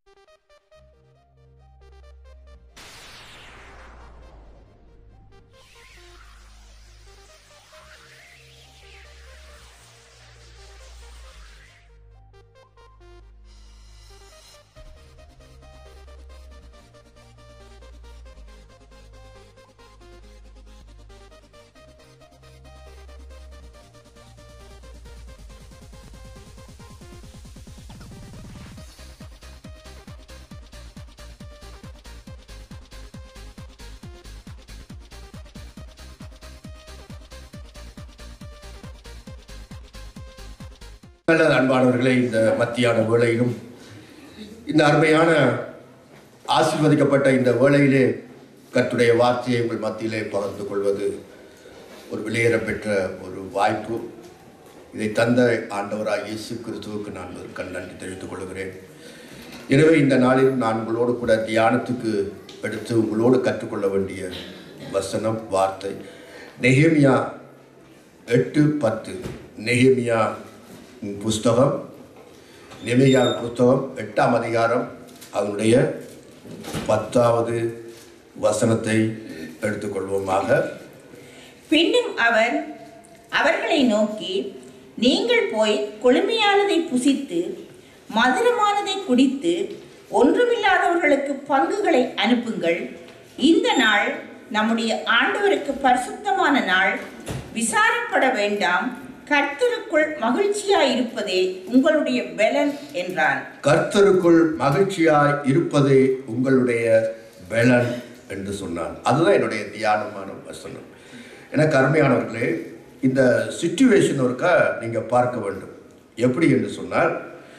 நல்லது அன்பானவர்களே இந்த மத்தியான வேளையிலும் இந்த அருமையான ஆசீர்வதிக்கப்பட்ட இந்த வேளையிலே கர்த்தருடைய வார்த்தையை உங்கள் மத்தியிலே பகிர்ந்து கொள்வது ஒரு வெளியேற பெற்ற ஒரு வாய்ப்பு இதை தந்த ஆண்டவராக இயேசு கிறிஸ்துவுக்கு நான் ஒரு கண் நன்றி தெரிவித்துக் கொள்கிறேன் எனவே இந்த நாளில் நான் உங்களோடு கூட தியானத்துக்கு எடுத்து உங்களோடு கற்றுக்கொள்ள வேண்டிய வசனம் வார்த்தை நெஹேமியா எட்டு பத்து நெஹேமியா புஸ்தகம் நெமியா புஸ்தகம் எட்டாம் அதிகாரம் அதனுடைய பத்தாவது வசனத்தை எடுத்துக்கொள்வோமாக பின்னும் அவர் அவர்களை நோக்கி நீங்கள் போய் கொழுமையானதை புசித்து மதுரமானதை குடித்து ஒன்றுமில்லாதவர்களுக்கு பங்குகளை அனுப்புங்கள் இந்த நாள் நம்முடைய ஆண்டவருக்கு பரிசுத்தமான நாள் விசாரப்பட வேண்டாம் கர்த்தருக்குள் மகிழ்ச்சியாயிருப்பதே உங்களுடைய பலன் என்றான் கர்த்தருக்குள் மகிழ்ச்சியாய் இருப்பதே உங்களுடைய பலன் என்று சொன்னான் அதுதான் என்னுடைய தியானமான வசனம் எனக்கு அருமையானவர்களே இந்த சுச்சுவேஷன் ஒருக்கா நீங்கள் பார்க்க வேண்டும் எப்படி என்று சொன்னால்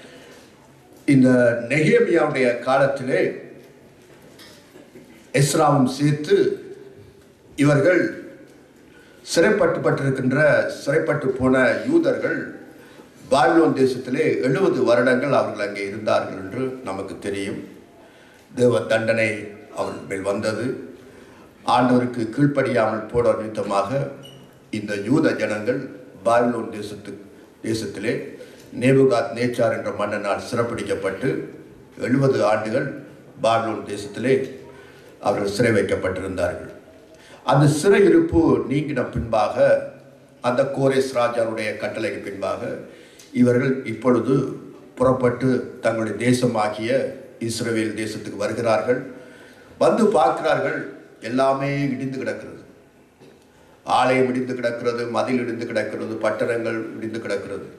இந்த நெகேமியாவுடைய காலத்திலே எஸ்ராவும் சேர்த்து இவர்கள் சிறைப்பட்டுப்பட்டிருக்கின்ற சிறைப்பட்டு போன யூதர்கள் பாபிலோன் தேசத்திலே எழுபது வருடங்கள் அவர்கள் அங்கே இருந்தார்கள் என்று நமக்கு தெரியும் தேவ தண்டனை அவர்கள் மேல் வந்தது ஆண்டவருக்கு கீழ்ப்படியாமல் போட நிமித்தமாக இந்த யூத ஜனங்கள் பாபிலோன் தேசத்து தேசத்திலே நேபுகாத் நேச்சார் என்ற மன்னனால் சிறப்பிடிக்கப்பட்டு எழுபது ஆண்டுகள் பாபிலோன் தேசத்திலே அவர்கள் சிறை வைக்கப்பட்டிருந்தார்கள் அந்த சிறையிருப்பு நீங்கின பின்பாக அந்த கோரேஸ் ராஜாவுடைய கட்டளைக்கு பின்பாக இவர்கள் இப்பொழுது புறப்பட்டு தங்களுடைய தேசமாகிய இஸ்ரவேல் தேசத்துக்கு வருகிறார்கள் வந்து பார்க்கிறார்கள் எல்லாமே இடிந்து கிடக்கிறது ஆலயம் இடிந்து கிடக்கிறது மதில் இடிந்து கிடக்கிறது பட்டணங்கள் இடிந்து கிடக்கிறது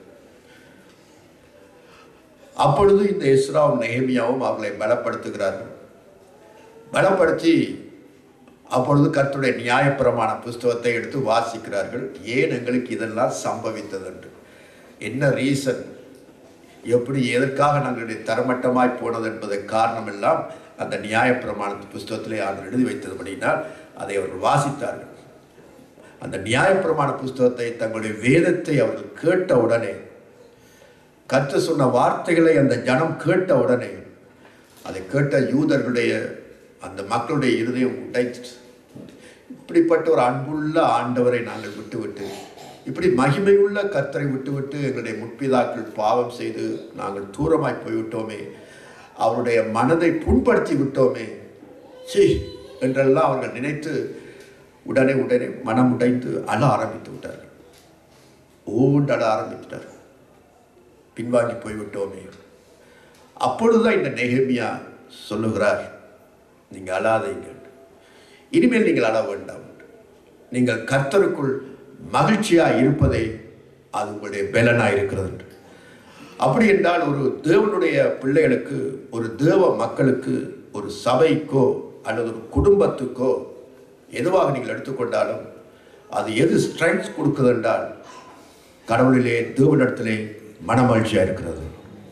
அப்பொழுது இந்த இஸ்ராவும் நெஹேமியாவும் அவர்களை பலப்படுத்துகிறார்கள் பலப்படுத்தி அப்பொழுது கர்த்தருடைய நியாயப்பிரமாண புஸ்தகத்தை எடுத்து வாசிக்கிறார்கள் ஏன் எங்களுக்கு இதெல்லாம் சம்பவித்தது என்று என்ன ரீசன் எப்படி எதற்காக நாங்களுடைய தரமட்டமாய் போனது என்பதை காரணம் எல்லாம் அந்த நியாயப்பிரமாண புஸ்தகத்திலே அவர் எழுதி வைத்ததுபடினால் அதை அவர்கள் வாசித்தார்கள் அந்த நியாயப்பிரமாண புஸ்தகத்தை தங்களுடைய வேதத்தை அவர்கள் கேட்ட உடனே கற்று சொன்ன வார்த்தைகளை அந்த ஜனம் கேட்ட உடனே அதை கேட்ட யூதர்களுடைய அந்த மக்களுடைய இருதயம் உடைச்சிட்டு இப்படிப்பட்ட ஒரு அன்புள்ள ஆண்டவரை நாங்கள் விட்டுவிட்டு இப்படி மகிமையுள்ள கர்த்தரை விட்டுவிட்டு எங்களுடைய முற்பிதாக்கள் பாவம் செய்து நாங்கள் தூரமாய் போய்விட்டோமே அவருடைய மனதை புண்படுத்தி விட்டோமே சி என்றெல்லாம் அவர்கள் நினைத்து உடனே உடனே மனம் உடைந்து அழ ஆரம்பித்து விட்டார்கள் ஓண்டு அழ ஆரம்பித்தார்கள் பின்வாங்கி போய்விட்டோமே அப்பொழுதுதான் இந்த நெகமியா சொல்லுகிறார் நீங்கள் அழாதீங்க இனிமேல் நீங்கள் அழ வேண்டாம் நீங்கள் கர்த்தருக்குள் மகிழ்ச்சியாக இருப்பதே அது உங்களுடைய பலனாக இருக்கிறது என்று அப்படி என்றால் ஒரு தேவனுடைய பிள்ளைகளுக்கு ஒரு தேவ மக்களுக்கு ஒரு சபைக்கோ அல்லது ஒரு குடும்பத்துக்கோ எதுவாக நீங்கள் எடுத்துக்கொண்டாலும் அது எது ஸ்ட்ரென்த் கொடுக்குது என்றால் கடவுளிலே தேவனிடத்திலே மனமகிழ்ச்சியாக இருக்கிறது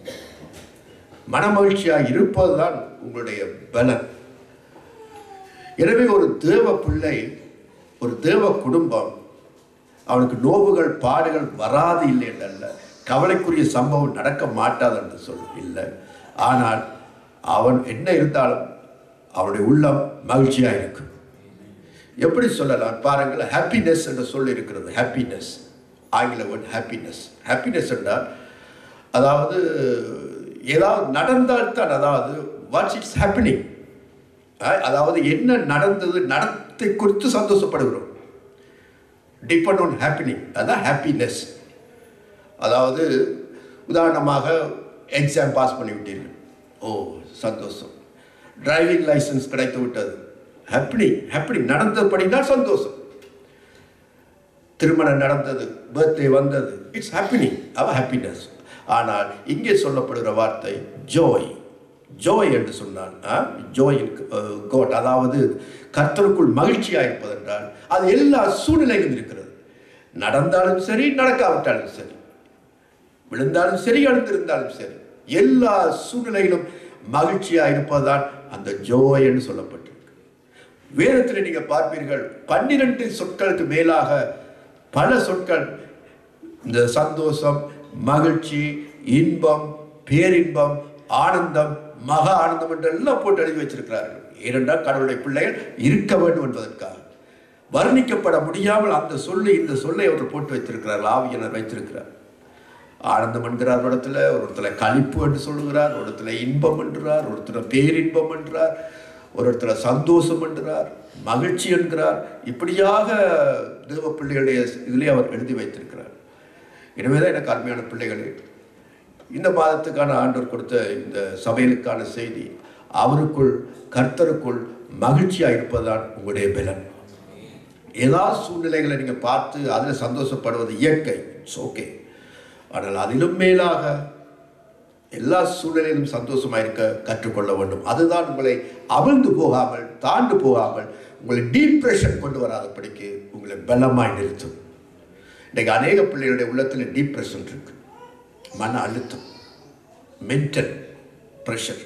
மனமகிழ்ச்சியாக இருப்பதுதான் உங்களுடைய பலன் எனவே ஒரு தேவ பிள்ளை ஒரு தேவ குடும்பம் அவனுக்கு நோவுகள் பாடுகள் வராது இல்லை என்றல்ல கவலைக்குரிய சம்பவம் நடக்க மாட்டாது என்று சொல் இல்லை ஆனால் அவன் என்ன இருந்தாலும் அவனுடைய உள்ளம் மகிழ்ச்சியாக இருக்கும் எப்படி சொல்லலாம் பாருங்கள் ஹாப்பினஸ் என்று சொல்லி இருக்கிறது ஹாப்பினஸ் ஆங்கில வேர்ட் ஹாப்பினஸ் ஹாப்பினஸ் என்றால் அதாவது ஏதாவது நடந்தால்தான் அதாவது வாட்ஸ் இட்ஸ் ஹேப்பனிங் அதாவது என்ன நடந்தது நடத்தை குறித்து சந்தோஷப்படுகிறோம் டிபெண்ட் ஆன் ஹாப்பினிங் அதான் ஹாப்பினஸ் அதாவது உதாரணமாக எக்ஸாம் பாஸ் பண்ணி விட்டீர்கள் ஓ சந்தோஷம் டிரைவிங் லைசன்ஸ் கிடைத்து விட்டது ஹாப்பினிங் ஹாப்பினிங் நடந்தபடினால் சந்தோஷம் திருமணம் நடந்தது பர்த்டே வந்தது இட்ஸ் ஹாப்பினிங் அவ ஹாப்பினஸ் ஆனால் இங்கே சொல்லப்படுகிற வார்த்தை ஜோய் ஜோய் என்று சொன்னால் ஜோய் கோட் அதாவது கர்த்தருக்குள் மகிழ்ச்சியாக இருப்பதென்றால் அது எல்லா சூழ்நிலையும் இருக்கிறது நடந்தாலும் சரி நடக்காவிட்டாலும் சரி விழுந்தாலும் சரி எழுந்திருந்தாலும் சரி எல்லா சூழ்நிலையிலும் மகிழ்ச்சியாக இருப்பதுதான் அந்த ஜோய் என்று சொல்லப்பட்டிருக்கு வேதத்தில் நீங்க பார்ப்பீர்கள் பன்னிரண்டு சொற்களுக்கு மேலாக பல சொற்கள் இந்த சந்தோஷம் மகிழ்ச்சி இன்பம் பேரின்பம் ஆனந்தம் மகா ஆனந்தம் என்று எல்லாம் போட்டு எழுதி வச்சிருக்கிறார்கள் ஏனென்றால் கடவுளுடைய பிள்ளைகள் இருக்க வேண்டும் என்பதற்காக வர்ணிக்கப்பட முடியாமல் அந்த சொல்லை இந்த சொல்லை அவர் போட்டு வைத்திருக்கிறார் ஆவியனர் வைத்திருக்கிறார் ஆனந்தம் என்கிறார் ஒரு இடத்துல ஒரு இடத்துல களிப்பு என்று சொல்லுகிறார் ஒரு இடத்துல இன்பம் என்றார் ஒரு இடத்துல பேரின்பம் என்றார் ஒரு இடத்துல சந்தோஷம் என்கிறார் மகிழ்ச்சி என்கிறார் இப்படியாக தேவ பிள்ளைகளுடைய இதிலே அவர் எழுதி வைத்திருக்கிறார் எனவே தான் எனக்கு அருமையான பிள்ளைகளே இந்த மாதத்துக்கான ஆண்டவர் கொடுத்த இந்த சபைகளுக்கான செய்தி அவருக்குள் கர்த்தருக்குள் மகிழ்ச்சியாக இருப்பதுதான் உங்களுடைய பலன் ஏதாவது சூழ்நிலைகளை நீங்கள் பார்த்து அதில் சந்தோஷப்படுவது இயற்கை இட்ஸ் ஓகே ஆனால் அதிலும் மேலாக எல்லா சூழ்நிலையிலும் சந்தோஷமாக இருக்க கற்றுக்கொள்ள வேண்டும் அதுதான் உங்களை அவிழ்ந்து போகாமல் தாண்டு போகாமல் உங்களை டீப்ரெஷன் கொண்டு வராதபடிக்கு உங்களை பலமாய் நிறுத்தும் இன்றைக்கு அநேக பிள்ளைகளுடைய உள்ளத்தில் டீப்ரெஷன் இருக்கு மன அழுத்தம் மென்டல் ப்ரெஷர்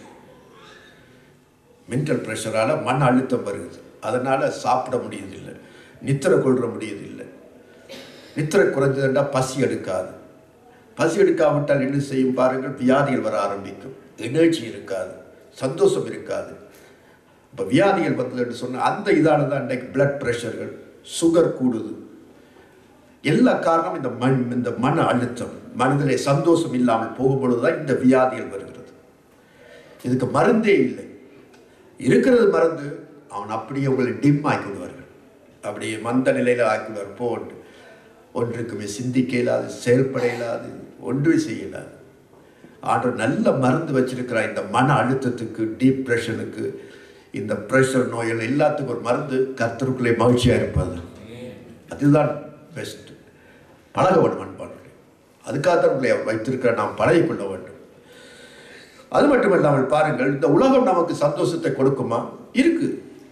மென்டல் ப்ரெஷரால் மன அழுத்தம் வருகிறது அதனால் சாப்பிட முடியதில்லை நித்திரை கொள்ற முடியதில்லை நித்திரை குறைஞ்சதுண்டா பசி எடுக்காது பசி எடுக்காவிட்டால் என்ன செய்யும் பாருங்கள் வியாதிகள் வர ஆரம்பிக்கும் எனர்ஜி இருக்காது சந்தோஷம் இருக்காது இப்போ வியாதிகள் வந்தது என்று சொன்னால் அந்த இதால தான் இன்றைக்கு பிளட் ப்ரெஷர்கள் சுகர் கூடுது எல்லா காரணம் இந்த மண் இந்த மன அழுத்தம் மனதிலே சந்தோஷம் இல்லாமல் போகும்பொழுது தான் இந்த வியாதிகள் வருகிறது இதுக்கு மருந்தே இல்லை இருக்கிறது மருந்து அவன் அப்படியே உங்களை டிம் ஆக்கி விடுவார்கள் அப்படியே மந்த நிலையில் ஆக்கி விடுவார் போன்று ஒன்றுக்குமே சிந்திக்க இயலாது செயல்பட இயலாது ஒன்று செய்ய இயலாது ஆண்டவர் நல்ல மருந்து வச்சிருக்கிறார் இந்த மன அழுத்தத்துக்கு டீப்ரெஷனுக்கு இந்த ப்ரெஷர் நோய்கள் எல்லாத்துக்கும் ஒரு மருந்து கர்த்தருக்குள்ளே மகிழ்ச்சியாக இருப்பது அதுதான் பெஸ்ட் பழக வேண்டும் அன்பாளர்களே அதுக்காக தான் உங்களை அவர் வைத்திருக்கிற நாம் பழகிக்கொள்ள வேண்டும் அது மட்டுமல்லாமல் பாருங்கள் இந்த உலகம் நமக்கு சந்தோஷத்தை கொடுக்குமா இருக்கு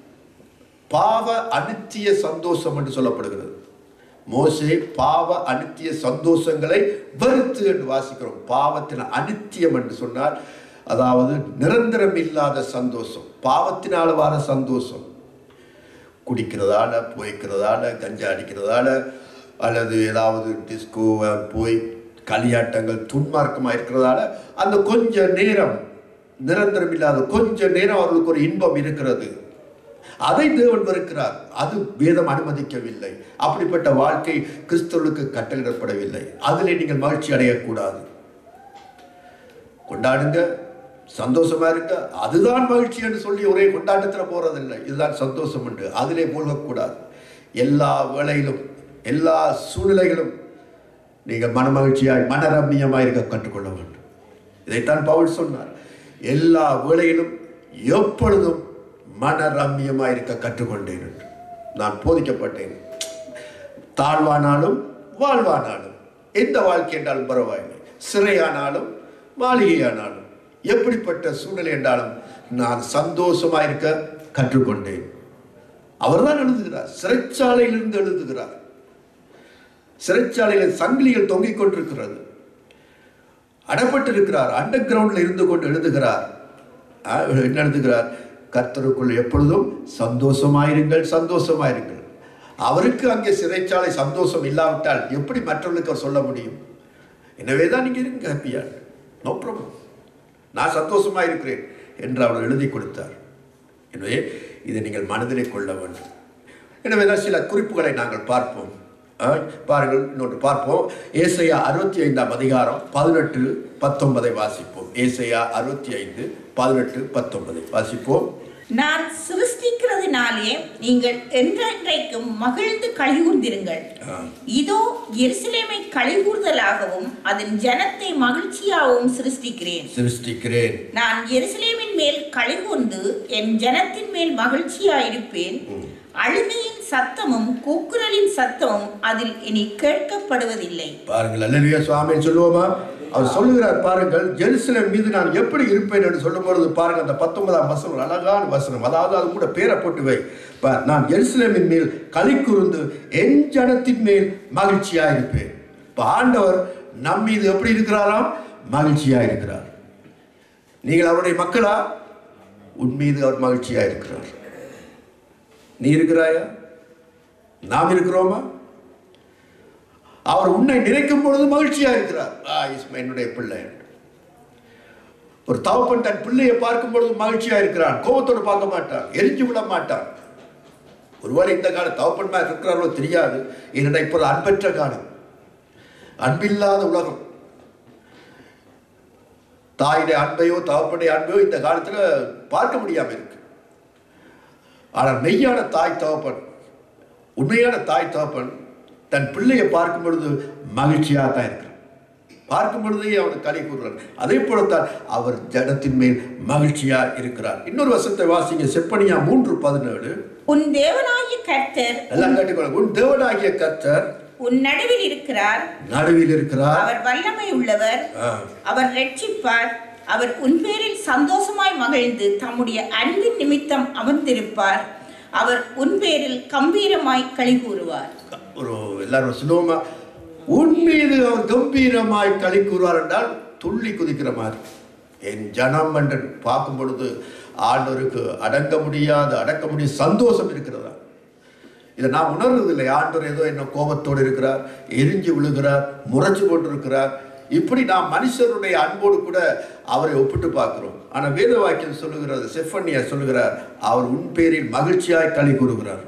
பாவ அனித்திய சந்தோஷம் என்று சொல்லப்படுகிறது மோசே பாவ அனித்திய சந்தோஷங்களை வெறுத்து என்று வாசிக்கிறோம் பாவத்தின் அனித்தியம் என்று சொன்னால் அதாவது நிரந்தரம் இல்லாத சந்தோஷம் பாவத்தினால் வர சந்தோஷம் குடிக்கிறதால புகைக்கிறதால கஞ்சா அடிக்கிறதால அல்லது ஏதாவது டிஸ்கோ போய் களியாட்டங்கள் துன்மார்க்கமாக இருக்கிறதால அந்த கொஞ்ச நேரம் நிரந்தரம் இல்லாத கொஞ்ச நேரம் அவர்களுக்கு ஒரு இன்பம் இருக்கிறது அதை தேவன் வெறுக்கிறார் அது வேதம் அனுமதிக்கவில்லை அப்படிப்பட்ட வாழ்க்கை கிறிஸ்தவர்களுக்கு கட்டளிடப்படவில்லை அதிலே நீங்கள் மகிழ்ச்சி அடையக்கூடாது கொண்டாடுங்க சந்தோஷமா இருங்க அதுதான் மகிழ்ச்சி என்று சொல்லி ஒரே கொண்டாட்டத்தில் போறதில்லை இதுதான் சந்தோஷம் என்று அதிலே மூழ்கக்கூடாது எல்லா வேளையிலும் எல்லா சூழ்நிலைகளும் நீங்கள் மனமகிழ்ச்சியாய் மனரம்மியமாய் இருக்க கற்றுக்கொள்ள வேண்டும் இதைத்தான் பவுல் சொன்னார் எல்லா வேளையிலும் எப்பொழுதும் மனரம்மியமாய் இருக்க கற்றுக்கொண்டேன் என்று நான் போதிக்கப்பட்டேன் தாழ்வானாலும் வாழ்வானாலும் எந்த வாழ்க்கை என்றாலும் பரவாயில்லை சிறையானாலும் மாளிகையானாலும் எப்படிப்பட்ட சூழ்நிலை என்றாலும் நான் சந்தோஷமாக இருக்க கற்றுக்கொண்டேன் அவர்தான் எழுதுகிறார் சிறைச்சாலையிலிருந்து எழுதுகிறார் சிறைச்சாலையில் சங்கிலிகள் தொங்கிக் கொண்டிருக்கிறது அடப்பட்டிருக்கிறார் அண்டர் கிரவுண்டில் இருந்து கொண்டு எழுதுகிறார் அஹ், என்ன எழுதுகிறார் கர்த்தருக்குள் எப்பொழுதும் சந்தோஷமாயிருங்கள் சந்தோஷமாயிருங்கள் அவருக்கு அங்கே சிறைச்சாலை சந்தோஷம் இல்லாவிட்டால் எப்படி மற்றவர்களுக்கு அவர் சொல்ல முடியும் எனவே தான் நீங்கள் இருங்க ஹாப்பியா நோ ப்ராப்ளம் நான் சந்தோஷமாக இருக்கிறேன் என்று அவர் எழுதி கொடுத்தார் எனவே இதை நீங்கள் மனதிலே கொள்ள வேண்டும் எனவே தான் சில குறிப்புகளை நாங்கள் பார்ப்போம் ஆ, பாருங்கள் இன்னொன்று பார்ப்போம் ஏசையா அறுபத்தி ஐந்தாம் அதிகாரம் பதினெட்டு பத்தொன்பதை வாசிப்போம் ஏசையா அறுபத்தி ஐந்து பதினெட்டு பத்தொன்பதை வாசிப்போம் நான் சிருஷ்டிக்கிறதுனாலே நீங்கள் என்றென்றைக்கும் மகிழ்ந்து கழிகூர்ந்திருங்கள் ஆ. இதோ எருசலேமை கழிகூர்தலாகவும் அதன் ஜனத்தை மகிழ்ச்சியாகவும் சிருஷ்டிக்கிறேன் சிருஷ்டிக்கிறேன் நான் எருசலேமின் மேல் கழிகூர்ந்து என் ஜனத்தின் மேல் மகிழ்ச்சியாயிருப்பேன் அழுகையின் சத்தமும் கூக்குரலின் சத்தமும் அதில் இனி கேட்கப்படுவதில்லை பாருங்கள் அல்லையா சுவாமி சொல்லுவோமா அவர் சொல்லுகிறார் பாருங்கள் ஜெருசலேம் மீது நான் எப்படி இருப்பேன் என்று சொல்லும் பொழுது பாருங்கள் அந்த பத்தொன்பதாம் வசனம் ஒரு அழகான வசனம் அதாவது அது கூட பேரை போட்டு வை பார், நான் ஜெருசலேமின் மேல் களி கூர்ந்து என் ஜனத்தின் மேல் மகிழ்ச்சியா இருப்பேன் இப்ப ஆண்டவர் நம் மீது எப்படி இருக்கிறாராம் மகிழ்ச்சியா இருக்கிறார் நீங்கள் அவருடைய மக்களா உன் மீது அவர் மகிழ்ச்சியா இருக்கிறார் நீ இருக்கிறாயா நாம் இருக்கிறோமா அவர் உன்னை நினைக்கும் பொழுது மகிழ்ச்சியா இருக்கிறார் ஆ இஸ்மா என்னுடைய பிள்ளை என்று. ஒரு தகப்பன் தன் பிள்ளையை பார்க்கும் பொழுது மகிழ்ச்சியா இருக்கிறான் கோபத்தோடு பார்க்க மாட்டான் எரிஞ்சு விட மாட்டான் ஒருவேளை இந்த காலம் தகப்பன் மாதிரி இருக்கிறாரோ தெரியாது என்னடா இப்போது அன்பற்ற காலம் அன்பில்லாத உலகம் தாயுடைய அன்பையோ தகப்பனுடைய அன்பையோ இந்த காலத்துல பார்க்க முடியாம இருக்கு ஆனால் மெய்யான தாய் தகப்பன் உண்மையான தாய் தகப்பன் தன் பிள்ளையை பார்க்கும் பொழுது மகிழ்ச்சியாக தான் இருக்கிறான் பார்க்கும் பொழுதே அவனுக்கு களி கூறுறான் அதே போலத்தான் அவர் ஜனத்தின் மேல் மகிழ்ச்சியா இருக்கிறார் இன்னொரு வசனத்தை வாசிங்க செப்பனியா மூன்று பதினேழு உன் தேவனாகிய கர்த்தர் எல்லாம் கேட்டுக்கொள்ள உன் தேவனாகிய கர்த்தர் உன் நடுவில் இருக்கிறார் நடுவில் இருக்கிறார் அவர் வல்லமை உள்ளவர் ஆ. அவர் ரட்சிப்பார் அவர் உன் பேரில் சந்தோஷமாய் மகிழ்ந்து தம்முடைய அன்பின் நிமித்தம் அமர்ந்திருப்பார் அவர் உன் பேரில் கம்பீரமாய் களி கூறுவார் ஒரு எல்லாரும் சொல்லுவோமா உன் மீது அவர் கம்பீரமாய் களி கூறுவார் என்றால் துள்ளி குதிக்கிற மாதிரி என் ஜனம் என்று பார்க்கும் பொழுது ஆண்டவருக்கு அடங்க முடியாத அடக்க முடிய சந்தோஷம் இருக்கிறதா இதை நான் உணர்றதில்லை ஆண்டவர் ஏதோ என்ன கோபத்தோடு இருக்கிறார் எரிஞ்சு விழுகிறார் முறைச்சு கொண்டிருக்கிறார் இப்படி நாம் மனுஷருடைய அன்போடு கூட அவரை ஒப்பிட்டு பார்க்கிறோம் ஆனால் வேத வாக்கியம் சொல்லுகிறது செஃபன்னியா சொல்லுகிறார் அவர் உன் பேரில் மகிழ்ச்சியாய் களி கூறுகிறார்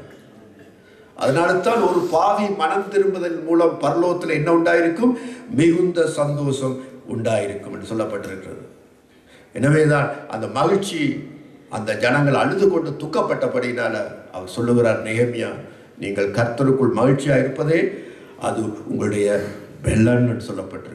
அதனால தான் ஒரு பாவி மனம் திரும்புதல் மூலம் பரலோகத்தில் என்ன உண்டாயிருக்கும் மிகுந்த சந்தோஷம் உண்டாயிருக்கும் என்று சொல்லப்பட்டிருக்கிறது எனவேதான் அந்த மகிழ்ச்சி அந்த ஜனங்கள் அழுது கொண்டு துக்கப்பட்டபடினால அவர் சொல்லுகிறார் நெகமியா நீங்கள் கர்த்தருக்குள் மகிழ்ச்சியா இருப்பதே அது உங்களுடைய பெல்லன் என்று சொல்லப்பட்டிருக்கு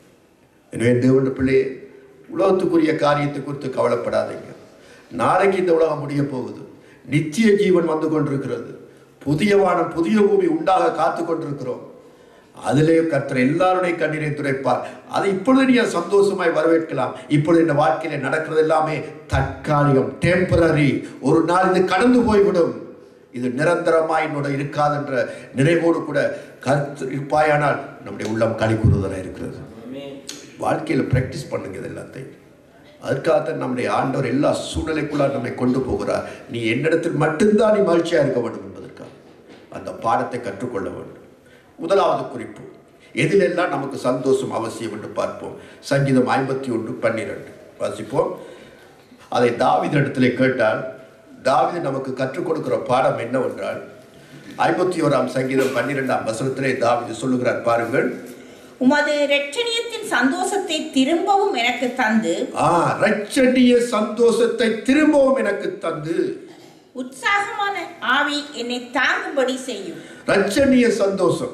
எனவே தேவனுடைய பிள்ளையே உலகத்துக்குரிய காரியத்தை குறித்து கவலைப்படாதீங்க நாளைக்கு இந்த உலகம் முடிய போகுது நித்திய ஜீவன் வந்து கொண்டிருக்கிறது புதிய வானம் புதிய பூமி உண்டாக காத்து கொண்டிருக்கிறோம் அதிலே கர்த்தர் எல்லாருடைய கண்ணீரை துடைப்பார் அதை இப்பொழுது நீ சந்தோஷமாய் வரவேற்கலாம் இப்பொழுது இந்த வாழ்க்கையில நடக்கிறது எல்லாமே தற்காலிகம் டெம்பரரி ஒரு நாள் இது கடந்து போய்விடும் இது நிரந்தரமாய் என்னோட இருக்காதுன்ற நினைவோடு கூட கருத்து இருப்பாயானால் நம்முடைய உள்ளம் களி கூறுதலாக இருக்கிறது வாழ்க்கையில் ப்ராக்டிஸ் பண்ணுங்க இது எல்லாத்தையும் அதற்காகத்தான் நம்முடைய ஆண்டவர் எல்லா சூழ்நிலைக்குள்ளார் நம்மை கொண்டு போகிறார் நீ என்னிடத்தில் மட்டும்தான் நீ மகிழ்ச்சியாக இருக்க வேண்டும் என்பதற்காக அந்த பாடத்தை கற்றுக்கொள்ள வேண்டும் முதலாவது குறிப்பு எதிலெல்லாம் நமக்கு சந்தோஷம் அவசியம் என்று பார்ப்போம் சங்கீதம் ஐம்பத்தி ஒன்று பன்னிரெண்டு வாசிப்போம் அதை தாவித இடத்துல கேட்டால் தாவிது நமக்கு கற்றுக் கொடுக்கிற பாடம் என்னவென்றால் ஐம்பத்தி ஓராம் சங்கீதம் பன்னிரெண்டாம் வசனத்திலே தாவிது சொல்லுகிறார் பாருங்கள் உமது இரட்சணியத்தின் சந்தோஷத்தை திரும்பவும் எனக்கு தந்து ஆ ரட்சணிய சந்தோஷத்தை திரும்பவும் எனக்கு தந்து உற்சாகமான ஆவி என்னை தாங்கும்படி செய்யும் ரட்சணிய சந்தோஷம்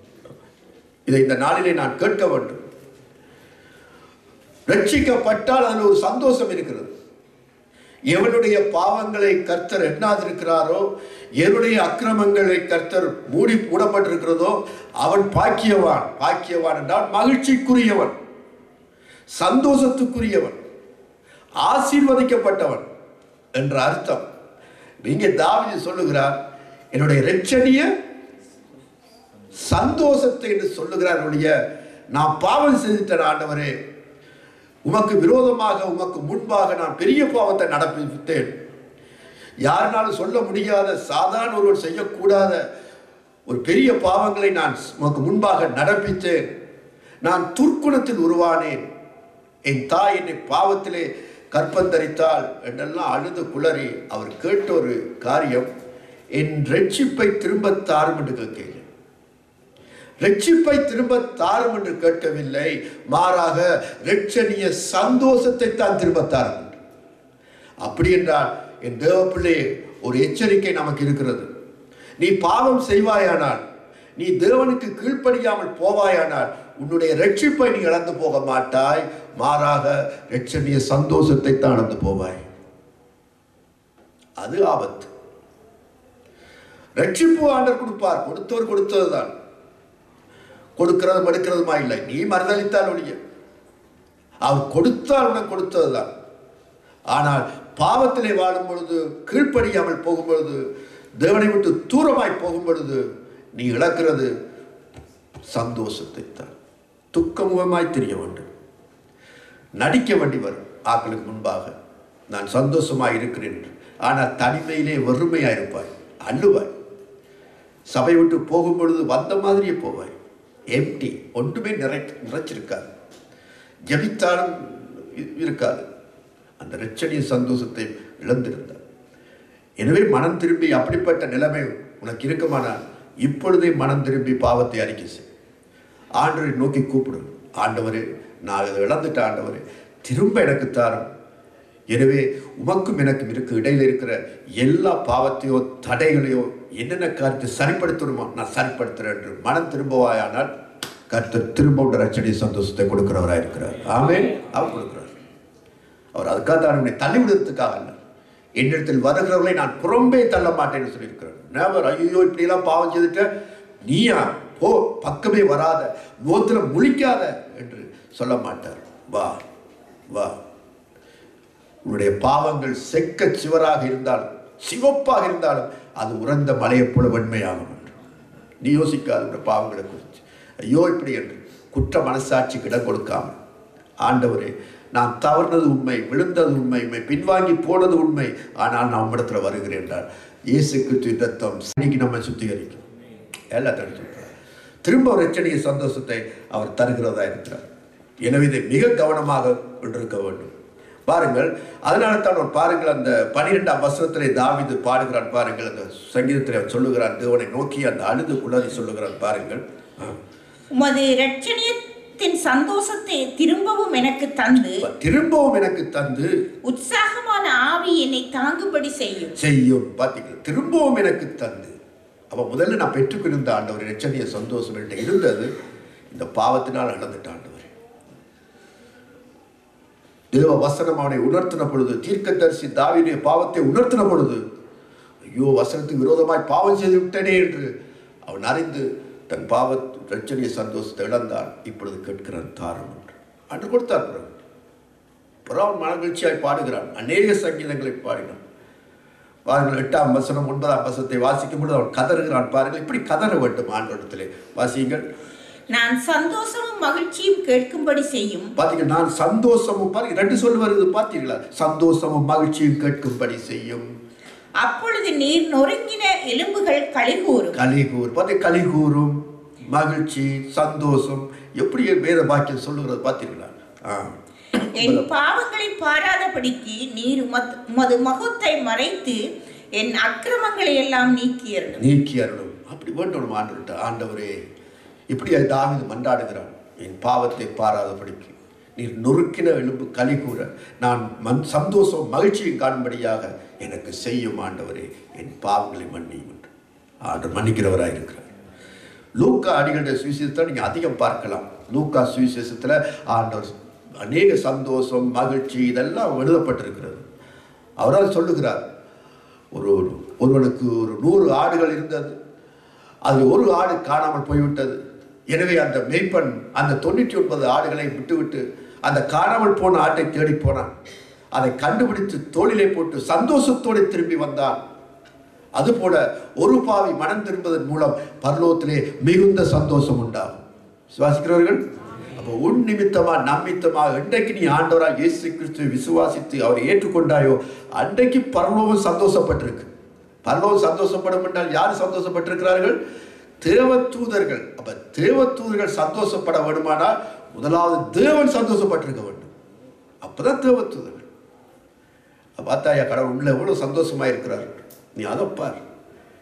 இதை இந்த நாளிலே நான் கேட்க வேண்டும் ரட்சிக்கப்பட்டால் அதில் ஒரு சந்தோஷம் இருக்கிறது எவனுடைய பாவங்களை கர்த்தர் எண்ணாதிருக்கிறாரோ எவனுடைய அக்கிரமங்களை கர்த்தர் மூடி மூடப்பட்டிருக்கிறதோ அவன் பாக்கியவான் பாக்கியவான் என்றால் மகிழ்ச்சிக்குரியவன் சந்தோஷத்துக்குரியவன் ஆசீர்வதிக்கப்பட்டவன் என்ற அர்த்தம் இங்கே தாவிது சொல்லுகிறார் என்னுடைய ரட்சணிய சந்தோஷத்தை என்று சொல்லுகிறார் ஒழிய நான் பாவம் செய்துட்டேன் ஆண்டவரே உமக்கு விரோதமாக உமக்கு முன்பாக நான் பெரிய பாவத்தை நடப்பித்தேன் யாருனாலும் சொல்ல முடியாத சாதாரண ஒருவர் செய்யக்கூடாத ஒரு பெரிய பாவங்களை நான் உமக்கு முன்பாக நடப்பித்தேன் நான் துர்க்குணத்தில் உருவானேன் என் தாய் என்னை பாவத்திலே கற்பந்தரித்தாள் என்றெல்லாம் அழுது குளறி அவர் கேட்ட ஒரு காரியம் என் ரட்சிப்பை திரும்ப தாரும் என்று கேட்கிறேன் ரட்சிப்பை திரும்ப தாரும் என்று கேட்கவில்லை மாறாக ரட்சணிய சந்தோஷத்தை தான் திரும்ப தாரும் என்று. அப்படி என்றால் என் தேவ பிள்ளையே ஒரு எச்சரிக்கை நமக்கு இருக்கிறது நீ பாவம் செய்வாயானால் நீ தேவனுக்கு கீழ்ப்படியாமல் போவாயானால் உன்னுடைய ரட்சிப்பை நீ இழந்து போக மாட்டாய் மாறாக ரட்சணிய சந்தோஷத்தை தான் இழந்து போவாய் அது ஆபத்து ரட்சிப்பு ஆண்டர் கொடுப்பார் கொடுத்தவர் கொடுத்ததுதான் கொடுக்கிறதும் எடுக்கிறதுமா இல்லை நீ மறுதளித்தால் ஒழிய அவர் கொடுத்தால் உனக்கு கொடுத்ததுதான் ஆனால் பாவத்திலே வாழும் பொழுது கீழ்ப்படியாமல் போகும் பொழுது தேவனை விட்டு தூரமாய் போகும் பொழுது நீ இழக்கிறது சந்தோஷத்தை தான் துக்கமுகமாய் தெரிய வேண்டும் நடிக்க வேண்டி வரும் ஆக்களுக்கு முன்பாக நான் சந்தோஷமாய் இருக்கிறேன் என்று ஆனால் தனிமையிலே வெறுமையாக இருப்பாய் அள்ளுவாய் சபை விட்டு போகும் பொழுது வந்த மாதிரியே போவாய் எம்டி ஒன்றுமே நிறை நிறைச்சிருக்காது ஜபித்தாலும் இ- இருக்காது அந்த ரட்சணிய சந்தோஷத்தை இழந்திருந்தார் எனவே மனம் திரும்பி அப்படிப்பட்ட நிலைமை உனக்கு இருக்குமானால் இப்பொழுதே மனம் திரும்பி பாவத்தை அறிக்கை செய் ஆண்டவரை நோக்கி கூப்பிடு ஆண்டவரே நான் இதை இழந்துட்ட ஆண்டவரே திரும்ப எனக்கு தாரும் எனவே உமக்கும் எனக்கும் இருக்கு இடையில இருக்கிற எல்லா பாவத்தையோ தடைகளையோ என்னென்ன காரியத்தை சரிப்படுத்தணுமோ நான் சரிப்படுத்துறேன் என்று மனம் திரும்பவாயானால் கர்த்தர் திரும்ப உள்ள ரச்சனை சந்தோஷத்தை கொடுக்கிறவராக இருக்கிறார் ஆமே அவர் கொடுக்கிறார் அவர் அதுக்காக தான் உன்னை தள்ளிவிடுறதுக்காக அல்ல என்னிடத்தில் வருகிறவர்களை நான் புறம்பே தள்ள மாட்டேன்னு சொல்லியிருக்கிறார் நேவர் ஐயோ இப்படியெல்லாம் பாவம் செய்துட்ட நீயா போ பக்கமே வராத முகத்தில் முழிக்காத என்று சொல்ல மாட்டார் வா வா உன்னுடைய பாவங்கள் செக்க சிவராக இருந்தாலும் சிவப்பாக இருந்தாலும் அது உறைந்த மலையைப் போல வெண்மையாகும் என்று நீ யோசிக்காத உன்னுடைய பாவங்களை குறித்து ஐயோ இப்படி என்று குற்ற மனசாட்சிக்கு இடம் கொடுக்காமல் ஆண்டவரே நான் தவறுனது உண்மை விழுந்தது உண்மை உண்மை பின்வாங்கி போனது உண்மை ஆனால் நான் உம்மிடத்துல வருகிறேன் என்றால் இயேசு கிறிஸ்து ரத்தம் இன்னைக்கு நம்ம சுத்திகரிக்கும் எல்லாத்தையும் சொல்றார் திரும்ப ஒரு ரட்சணிய சந்தோஷத்தை அவர் தருகிறதா இருக்கிறார் எனவே இதை மிக கவனமாக கொண்டிருக்க வேண்டும் பாருங்கள் அதனால தான் அவர் பாருங்கள் அந்த பனிரெண்டாம் வசனத்திலே தாவீது பாடுகிறான் பாருங்கள் அந்த சங்கீதத்தில் அவன் சொல்லுகிறான் தேவனை நோக்கி அந்த அழுது குளறி சொல்லுகிறான் பாருங்கள் ஆ. உமது இரட்சணியத்தின் சந்தோஷத்தை திரும்பவும் எனக்கு தந்து திரும்பவும் எனக்கு தந்து உற்சாகமான ஆவி என்னை தாங்கும்படி செய்யும் செய்யும் பார்த்தீங்களா திரும்பவும் எனக்கு தந்து அப்போ முதல்ல நான் பெற்றுக்கொண்டிருந்த ஆண்டவர் ரட்சணிய சந்தோஷம் என்கிட்ட இருந்தது இந்த பாவத்தினால் இழந்துட்ட ஆண்டவர் தேவ வசனம் அவனை உணர்த்தின பொழுது தீர்க்கதரிசி தாவீதுடைய பாவத்தை உணர்த்தின பொழுது ஐயோ வசனத்துக்கு விரோதமாய் பாவம் செய்து விட்டனே என்று அவன் அறிந்து தன் பாவ ரட்சணிய சந்தோஷத்தை இழந்தான் இப்பொழுது கேட்கிறான் தாரம் என்று அன்று கொடுத்தார் பிறகு பிறகு அவன் மனமகிழ்ச்சியாய் பாடுகிறான் அநேக சங்கீதங்களை பாடினான் பாருங்கள் எட்டாம் வசனம் ஒன்பதாம் வசனத்தை வாசிக்கும் பொழுது அவன் கதறுகிறான் பாருங்கள் இப்படி கதற வேண்டும் ஆண்டோடத்திலே வாசியுங்கள் நான் சந்தோஷமும் மகிழ்ச்சியும் கேட்கும்படி செய்யும் பார்த்தீங்க நான் சந்தோஷமும் பாருங்க ரெண்டு சொல் வருது பார்த்தீங்களா சந்தோஷமும் மகிழ்ச்சியும் கேட்கும்படி செய்யும் அப்பொழுது நீர் நொறுங்கின எலும்புகள் கழிகூறும் கலிகூர் பார்த்து கலிகூரும் மகிழ்ச்சி சந்தோஷம் எப்படி வேத பாக்கியம் சொல்லுகிறது பார்த்தீங்களா ஆ என் பாவங்களை பாராதபடிக்கு நீர் உமத்- உமது முகத்தை மறைத்து என் அக்கிரமங்களை எல்லாம் நீக்கியருளும் நீக்கி அருளும் அப்படி வேண்டும் ஆண்டவர்கிட்ட ஆண்டவரே இப்படி தாவிது மன்றாடுகிறான் என் பாவத்தை பாராதபடிக்கு நீர் நொறுக்கின எலும்பு களி கூற நான் மன் சந்தோஷம் மகிழ்ச்சியும் காணும்படியாக எனக்கு செய்யும் ஆண்டவரே என் பாவங்களை மன்னியும் என்று ஆண்டவர் மன்னிக்கிறவராக இருக்கிறார் லூக்கா அடிகளுடைய சுவிசேஷத்தை நீங்கள் அதிகம் பார்க்கலாம் லூக்கா சுவிசேஷத்தில் ஆண்டவர் அநேக சந்தோஷம் மகிழ்ச்சி இதெல்லாம் எழுதப்பட்டிருக்கிறது அவரால் சொல்லுகிறார் ஒரு ஒருவனுக்கு ஒரு நூறு ஆடுகள் இருந்தது அது ஒரு ஆடு காணாமல் போய்விட்டது எனவே அந்த மெய்ப்பன் அந்த தொண்ணூற்றி ஒன்பது ஆடுகளை விட்டுவிட்டு அந்த காணாமல் போன ஆட்டை தேடி போனான் அதை கண்டுபிடித்து தோளிலே போட்டு சந்தோஷத்தோடு திரும்பி வந்தான் அதுபோல ஒரு பாவி மனம் திரும்புவதன் மூலம் பரலோகத்திலே மிகுந்த சந்தோஷம் உண்டாகும் சுவாசிக்கிறவர்கள் அப்போ உன் நிமித்தமா நம்மித்தமா என்றைக்கு நீ ஆண்டவராக இயேசு கிறிஸ்துவை விசுவாசித்து அவரை ஏற்றுக்கொண்டாயோ அன்றைக்கு பரலோகம் சந்தோஷப்பட்டிருக்கு பரலோகம் சந்தோஷப்படும் என்றால் யார் சந்தோஷப்பட்டிருக்கிறார்கள் தேவ தூதர்கள் அப்ப தேவ தூதர்கள் சந்தோஷப்பட வேண்டுமானால் முதலாவது தேவன் சந்தோஷப்பட்டிருக்க வேண்டும் அப்பதான் தேவ தூதர்கள் பார்த்தாயா கடவுள் உள்ள எவ்வளவு சந்தோஷமா இருக்கிறார் நீ அதை பார்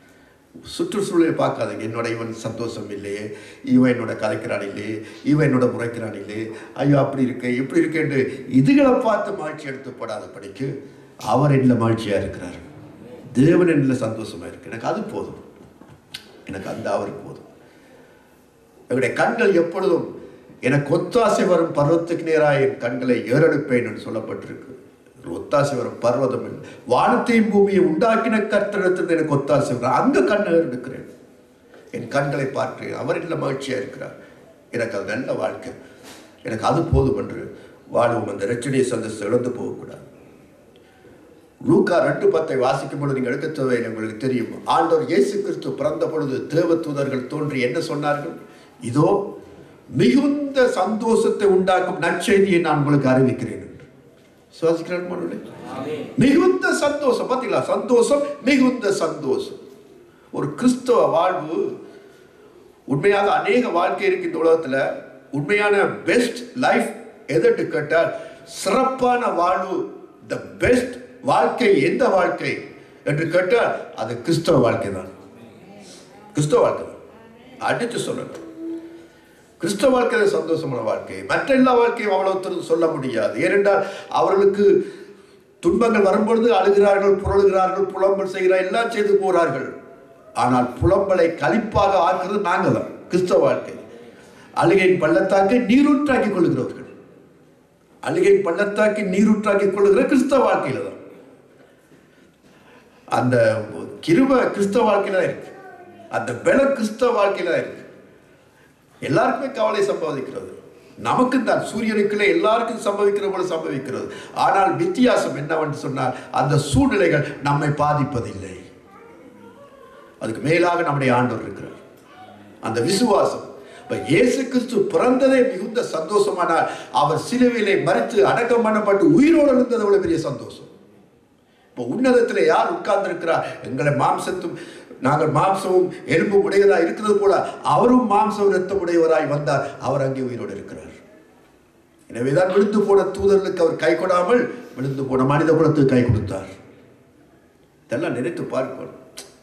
சுற்றுச்சூழலை பார்க்காதீங்க என்னோட இவன் சந்தோஷம் இல்லையே இவன் என்னோட கதைக்கிறான் இல்லையே இவன் என்னோட முறைக்கிறான் இல்லையே ஐயோ அப்படி இருக்கு இப்படி இருக்கேன்னு இதுகளை பார்த்து மகிழ்ச்சி எடுத்து போடாத படிக்கு அவர் என்னில் மகிழ்ச்சியாக இருக்கிறார் தேவன் என்னில் சந்தோஷமா இருக்கு எனக்கு அது போதும் எனக்கு அந்த அவர் போதும் என்னுடைய கண்கள் எப்பொழுதும் எனக்கு ஒத்தாசை வரும் பர்வத்துக்கு நேராக என் கண்களை ஏறெடுப்பேன் என்று சொல்லப்பட்டிருக்கு ஒரு ஒத்தாசை வரும் பர்வதம் இல்லை. வானத்தையும் பூமியை உண்டாக்கின கர்த்தரிடத்தில் எனக்கு ஒத்தாசை வரும் அங்க கண்ணை ஏறெடுக்கிறேன் என் கண்களை பார்க்கிறேன் அவர் இல்லை மகிழ்ச்சியா இருக்கிறார் எனக்கு அது நல்ல வாழ்க்கை எனக்கு அது போதும் என்று வாழ்வும் அந்த ரச்சனையை சந்தஸ்து இழந்து போகக்கூடாது லூக்கா ரெண்டு பத்தை வாசிக்கும் பொழுது நீங்கள் எடுக்க தேவை உங்களுக்கு தெரியும் ஆண்டவர் இயேசு கிறிஸ்து பிறந்த பொழுது தேவ தூதர்கள் தோன்றி என்ன சொன்னார்கள் இதோ மிகுந்த சந்தோஷத்தை உண்டாக்கும் நற்செய்தியை நான் உங்களுக்கு அறிவிக்கிறேன் என்று சுவாசிக்கிறேன் மிகுந்த சந்தோஷம் பார்த்தீங்களா சந்தோஷம் மிகுந்த சந்தோஷம் ஒரு கிறிஸ்தவ வாழ்வு உண்மையாக அநேக வாழ்க்கை இருக்கு இந்த உலகத்துல உண்மையான பெஸ்ட் லைஃப் எதற்கு கேட்டால் சிறப்பான வாழ்வு த பெஸ்ட் வாழ்க்கை எந்த வாழ்க்கை என்று கேட்டால் அது கிறிஸ்தவ வாழ்க்கை தான் கிறிஸ்தவ வாழ்க்கை தான் அடித்து சொல்லணும் கிறிஸ்தவ வாழ்க்கை தான் சந்தோஷமான வாழ்க்கை மற்ற எல்லா வாழ்க்கையும் அவ்வளவு சொல்ல முடியாது ஏனென்றால் அவர்களுக்கு துன்பங்கள் வரும்பொழுது அழுகிறார்கள் புரளுகிறார்கள் புலம்பல் செய்கிறார் எல்லாம் செய்து போகிறார்கள் ஆனால் புலம்பலை கழிப்பாக ஆக்குறது நாங்கள் தான் கிறிஸ்தவ வாழ்க்கை அழுகையின் பள்ளத்தாக்கை நீரூற்றாக்கி கொள்கிறவர்கள் அழுகையின் பள்ளத்தாக்கி நீரூற்றாக்கி கொள்ளுகிற கிறிஸ்தவ வாழ்க்கையில தான் அந்த கிருப கிறிஸ்தவ வாழ்க்கையில தான் இருக்கு அந்த பல கிறிஸ்தவ வாழ்க்கையில தான் இருக்கு எல்லாருக்குமே கவலை சம்பவிக்கிறது நமக்கு தான் சூரியனுக்குள்ளே எல்லாருக்கும் சம்பவிக்கிற போல சம்பவிக்கிறது ஆனால் வித்தியாசம் என்னவென்று சொன்னால் அந்த சூழ்நிலைகள் நம்மை பாதிப்பதில்லை அதுக்கு மேலாக நம்முடைய ஆண்டவர் இருக்கிறார் அந்த விசுவாசம் இப்ப இயேசு கிறிஸ்து பிறந்ததே மிகுந்த சந்தோஷமானால் அவர் சிலுவையிலே மறித்து அடக்கம் பண்ணப்பட்டு உயிரோடு இருந்ததை விட பெரிய சந்தோஷம் இப்போ உன்னதத்தில் யார் உட்கார்ந்திருக்கிறார் எங்களை மாம்சத்தும் நாங்கள் மாம்சமும் எலும்பும் உடையவராய் இருக்கிறது போல அவரும் மாம்சம் ரத்தம் உடையவராய் வந்தார் அவர் அங்கே உயிரோடு இருக்கிறார் எனவேதான் விழுந்து போன தூதர்களுக்கு அவர் கை கொடாமல் விழுந்து போன மனித குலத்துக்கு கை கொடுத்தார் இதெல்லாம் நினைத்து பார்க்கணும்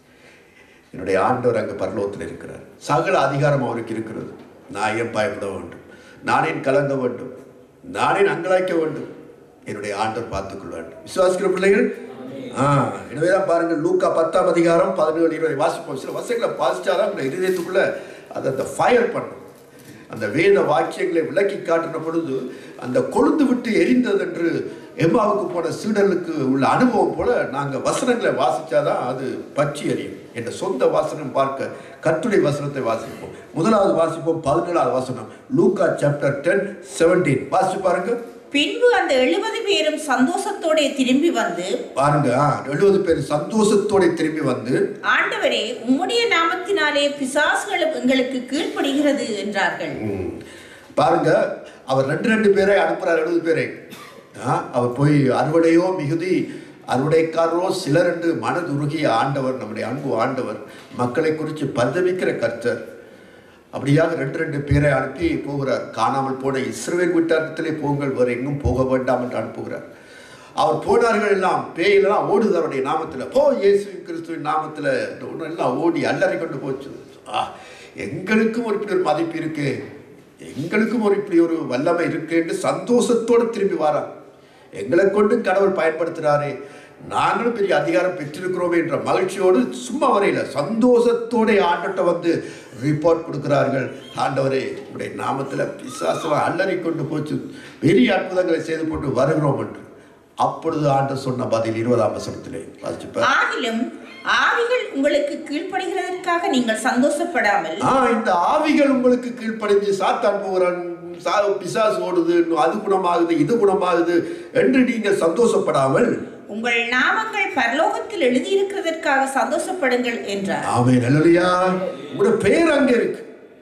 என்னுடைய ஆண்டவர் அங்கே பரலோகத்தில் இருக்கிறார் சகல அதிகாரம் அவருக்கு இருக்கிறது நான் ஏன் பயப்பட வேண்டும் நானே கலங்க வேண்டும் நானே அங்கலாய்க்க வேண்டும் என்னுடைய ஆண்டவர் பார்த்துக்கொள்ள வேண்டும் விசுவாசிக்கிற பிள்ளைகள் ஆ எனவே தான் பாருங்க லூக்கா பத்தாம் அதிகாரம் பதினேழு இருபது வாசிப்போம் சில வசங்களை வாசிச்சாதான் உங்களை இருதயத்துக்குள்ள அதை அந்த ஃபயர் பண்ணும் அந்த வேத வாக்கியங்களை விளக்கி காட்டின பொழுது அந்த கொழுந்து விட்டு எரிந்தது என்று எம்மாவுக்கு போன சீடர்களுக்கு உள்ள அனுபவம் போல நாங்கள் வசனங்களை வாசிச்சாதான் அது பற்றி எரியும் என்ற சொந்த வாசனம் பார்க்க கத்துடைய வசனத்தை வாசிப்போம் முதலாவது வாசிப்போம் பதினேழாவது வசனம் லூக்கா சாப்டர் டென் செவன்டீன் வாசிச்சு பாருங்க பின்பு அந்த எழுபது பேரும் சந்தோஷத்தோட திரும்பி வந்து பாருங்க எழுபது பேர் சந்தோஷத்தோட திரும்பி வந்து ஆண்டவரே உம்முடைய நாமத்தினாலே பிசாசுகளும் எங்களுக்கு கீழ்ப்படுகிறது என்றார்கள் ம். பாருங்க அவர் ரெண்டு ரெண்டு பேரை அனுப்புறார் எழுபது பேரை ஆ, அவர் போய் அறுவடையோ மிகுதி அறுவடைக்காரரோ சிலர் என்று மனதுருகிய ஆண்டவர் நம்முடைய அன்பு ஆண்டவர் மக்களை குறித்து பரிதவிக்கிற கர்த்தர் அப்படியாக ரெண்டு ரெண்டு பேரை அனுப்பி போகிறார் காணாமல் போன இஸ்ரவேல் விட்டாரத்திலே போங்கள் வேறு எங்கும் போக வேண்டாம் என்று அனுப்புகிறார் அவர் போனார்கள் எல்லாம் பேயெல்லாம் ஓடுது அவருடைய நாமத்தில் போ இயேசுவின் கிறிஸ்துவின் நாமத்தில் ஒன்று எல்லாம் ஓடி அல்லறை கொண்டு போச்சு ஆ எங்களுக்கும் ஒரு இப்படி ஒரு மதிப்பு இருக்கு எங்களுக்கும் ஒரு இப்படி ஒரு வல்லமை இருக்குன்னு சந்தோஷத்தோடு திரும்பி வரார் எங்களை கொண்டு கடவுள் பயன்படுத்துகிறாரே நாங்களும் பெரிய அதிகாரம் பெற்றிருக்கிறோமே என்ற மகிழ்ச்சியோடு சும்மா வரையில சந்தோஷத்தோட ஆண்டட்ட வந்து ரிப்போர்ட் கொடுக்கிறார்கள் ஆண்டவரே உடைய நாமத்தில் பிசாசெல்லாம் அல்லறை கொண்டு போச்சு பெரிய அற்புதங்களை செய்து போட்டு வருகிறோம் என்று அப்பொழுது ஆண்டவர் சொன்ன பதில் இருபதாம் வசனத்திலே வாசிச்சுப்பார் ஆகிலும் ஆவிகள் உங்களுக்கு கீழ்ப்படுகிறதற்காக நீங்கள் சந்தோஷப்படாமல் ஆ இந்த ஆவிகள் உங்களுக்கு கீழ்ப்படிஞ்சு சாத்தான் போகிறான் சா பிசாசு ஓடுது இன்னும் அது குணமாகுது இது குணமாகுது என்று நீங்கள் சந்தோஷப்படாமல் உங்கள் நாமங்கள் பரலோகத்தில் எழுதியிருக்கிறதற்காக சந்தோஷப்படுங்கள் என்றார் ஆமே நல்லலையா உங்களோட பேர் அங்க இருக்கு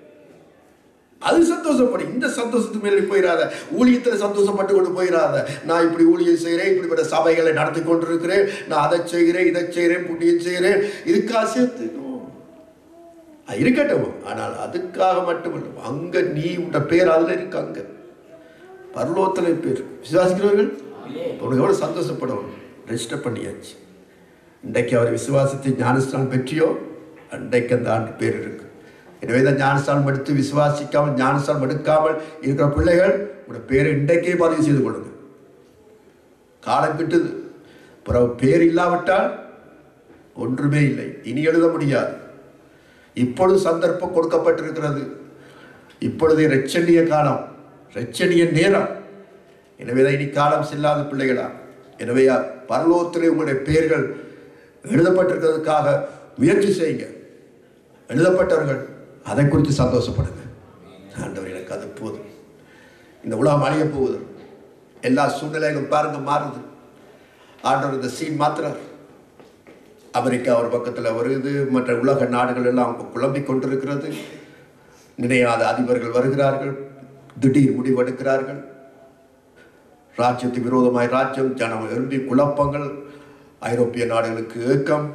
அது சந்தோஷப்படும் இந்த சந்தோஷத்து மேலே போயிடாத ஊழியத்தில் சந்தோஷப்பட்டு கொண்டு போயிடாத நான் இப்படி ஊழியம் செய்கிறேன் இப்படிப்பட்ட சபைகளை நடத்தி கொண்டிருக்கிறேன் நான் அதை செய்கிறேன் இதை செய்கிறேன் புண்ணியம் செய்கிறேன் இதுக்காக சேர்த்து no. அது இருக்கட்டும் ஆனால் அதுக்காக மட்டுமல்ல அங்க நீ உண்ட பேர் அதுல இருக்கு அங்க பரலோகத்தில் பேர் விசுவாசிக்கிறவர்கள் உனக்கு எவ்வளவு சந்தோஷப்படணும் ரெஜிஸ்டர் பண்ணியாச்சு இன்றைக்கு அவர் விசுவாசத்தை ஞானஸ்தானம் பெற்றியோ அன்றைக்கு அந்த ஆண்டு பேர் இருக்கு எனவே தான் ஞானஸ்தானம் எடுத்து விசுவாசிக்காமல் ஞானஸ்தானம் எடுக்காமல் இருக்கிற பிள்ளைகள் உங்களோட பேரை இன்றைக்கே பதிவு செய்து கொள்ளுங்க காலம் கிட்டுது பிறகு பேர் இல்லாவிட்டால் ஒன்றுமே இல்லை இனி எழுத முடியாது இப்பொழுது சந்தர்ப்பம் கொடுக்கப்பட்டிருக்கிறது இப்பொழுது இரட்சணிய காலம் இரட்சணிய நேரம் எனவே தான் இனி காலம் செல்லாத பிள்ளைகளா எனவே பரலோகத்திலே உங்களுடைய பெயர்கள் எழுதப்பட்டிருக்கிறதுக்காக முயற்சி செய்யுங்க எழுதப்பட்டவர்கள் அதை குறித்து சந்தோஷப்படுங்க ஆண்டவர் எனக்கு அது போதும் இந்த உலகம் அழிய போகுது எல்லா சூழ்நிலைகளும் பாருங்க மாறுது ஆண்டவர் இந்த சீன் மாத்துறார் அமெரிக்கா ஒரு பக்கத்தில் வருது மற்ற உலக நாடுகள் எல்லாம் குழம்பிக் கொண்டிருக்கிறது நினையாத அதிபர்கள் வருகிறார்கள் திடீர் முடிவெடுக்கிறார்கள் ராஜ்யத்துக்கு விரோதமாய் ராஜ்யம் ஜனம் எழும்பி குழப்பங்கள் ஐரோப்பிய நாடுகளுக்கு ஏக்கம்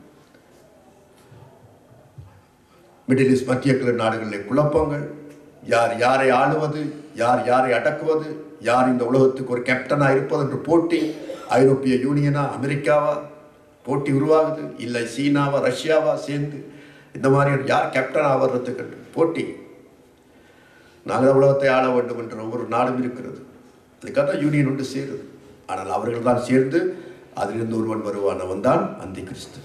மிடில் ஈஸ்ட் மத்திய கிழக்கு நாடுகளில் குழப்பங்கள் யார் யாரை ஆளுவது யார் யாரை அடக்குவது யார் இந்த உலகத்துக்கு ஒரு கேப்டனாக இருப்பது என்று போட்டி ஐரோப்பிய யூனியனா அமெரிக்காவா போட்டி உருவாகுது இல்லை சீனாவா ரஷ்யாவா சேர்ந்து இந்த மாதிரி யார் கேப்டன் ஆவறதுக்கு போட்டி நாங்கள் உலகத்தை ஆள வேண்டும் என்ற ஒவ்வொரு நாடும் இருக்கிறது அதுக்காக தான் யூனியன் ஒன்று சேருது ஆனால் அவர்கள் தான் சேர்ந்து அதிலிருந்து ஒருவன் வருவானவன் தான் அந்தி கிறிஸ்து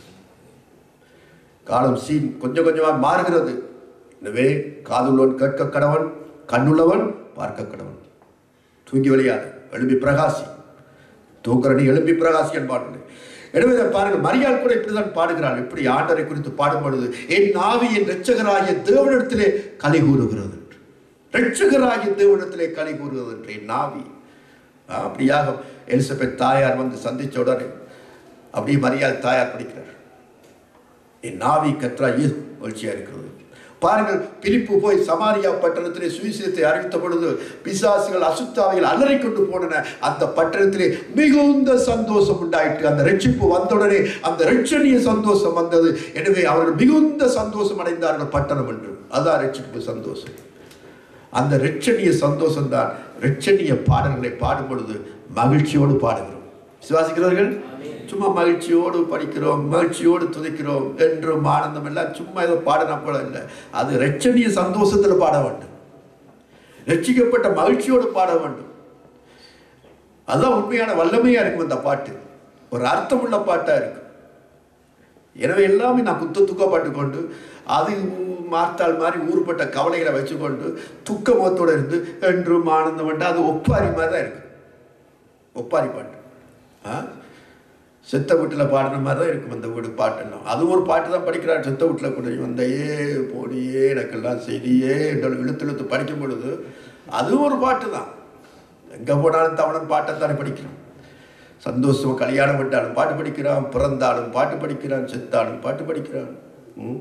காலம் சீன் கொஞ்சம் கொஞ்சமாக மாறுகிறது எனவே காதுள்ளவன் கேட்க கடவன் கண்ணுள்ளவன் பார்க்க கடவன் தூங்கி விளையாடு எழும்பி பிரகாசி தூங்குறனி எழும்பி பிரகாசி என்பார்கள் எனவே இதை பாருங்கள் மரியாள் கூட இப்படிதான் பாடுகிறாள் இப்படி ஆண்டரை குறித்து பாடும் பொழுது என் நாவி என் ரட்சகராகிய தேவனிடத்திலே கலை கூறுகிறது என்று ரட்சகராகிய தேவனிடத்திலே கலை கூறுகிறது என்று என் நாவி ஆ, அப்படியாக எலிசபெத் தாயார் வந்து சந்திச்ச உடனே அப்படியே மரியாள் தாயார் படிக்கிறார் என் நாவி கற்றா மகிழ்ச்சியா இருக்கிறது பாருங்கள் பிலிப்பு போய் சமாரியா பட்டணத்திலே சுவிசேஷத்தை அறிவித்த பொழுது பிசாசுகள் அசுத்தாவைகள் அலறி கொண்டு போனன அந்த பட்டணத்திலே மிகுந்த சந்தோஷம் உண்டாயிற்று அந்த ரட்சிப்பு வந்தவுடனே அந்த ரட்சணிய சந்தோஷம் வந்தது எனவே அவர்கள் மிகுந்த சந்தோஷம் அடைந்தார்கள் பட்டணம் என்று அதான் ரட்சிப்பு சந்தோஷம் அந்த ரட்சணிய சந்தோஷம் தான் ரட்சணிய பாடல்களை பாடும் பொழுது மகிழ்ச்சியோடு பாடுகிறோம் விசுவாசிக்கிறவர்கள் சும்மா மகிழ்ச்சியோடு படிக்கிறோம் மகிழ்ச்சியோடு துதிக்கிறோம் என்றும் ஆனந்தம் எல்லாம் சும்மா ஏதோ பாடினா போல இல்லை அது ரட்சணிய சந்தோஷத்தில் பாட வேண்டும் ரட்சிக்கப்பட்ட மகிழ்ச்சியோடு பாட வேண்டும் அதுதான் உண்மையான வல்லமையா இருக்கும் அந்த பாட்டு ஒரு அர்த்தமுள்ள பாட்டா இருக்கும் எனவே எல்லாமே நான் குத்த துக்கப்பட்டு கொண்டு அது ஊ- மார்த்தாள் மாதிரி ஊர்பட்ட கவலைகளை வச்சுக்கொண்டு துக்க முகத்தோட இருந்து என்றும் ஆனந்தம் பண்ணா அது ஒப்பாரி மாதிரி தான் இருக்கு ஒப்பாரி பாட்டு ஆ செத்த வீட்டில் பாடின மாதிரி தான் இருக்கும் அந்த வீடு பாட்டெல்லாம் அது ஒரு பாட்டு தான் படிக்கிறார் செத்த வீட்டில் கூட வந்தையே போடியே எனக்கெல்லாம் செய்தியே என்று இழுத்து இழுத்து படிக்கும் பொழுது அதுவும் ஒரு பாட்டு தான் எங்கே போனாலும் தமிழன் பாட்டைத்தானே படிக்கிறோம் சந்தோஷம் கல்யாணம் விட்டாலும் பாட்டு படிக்கிறான் பிறந்தாலும் பாட்டு படிக்கிறான் செத்தாலும் பாட்டு படிக்கிறான் ம்.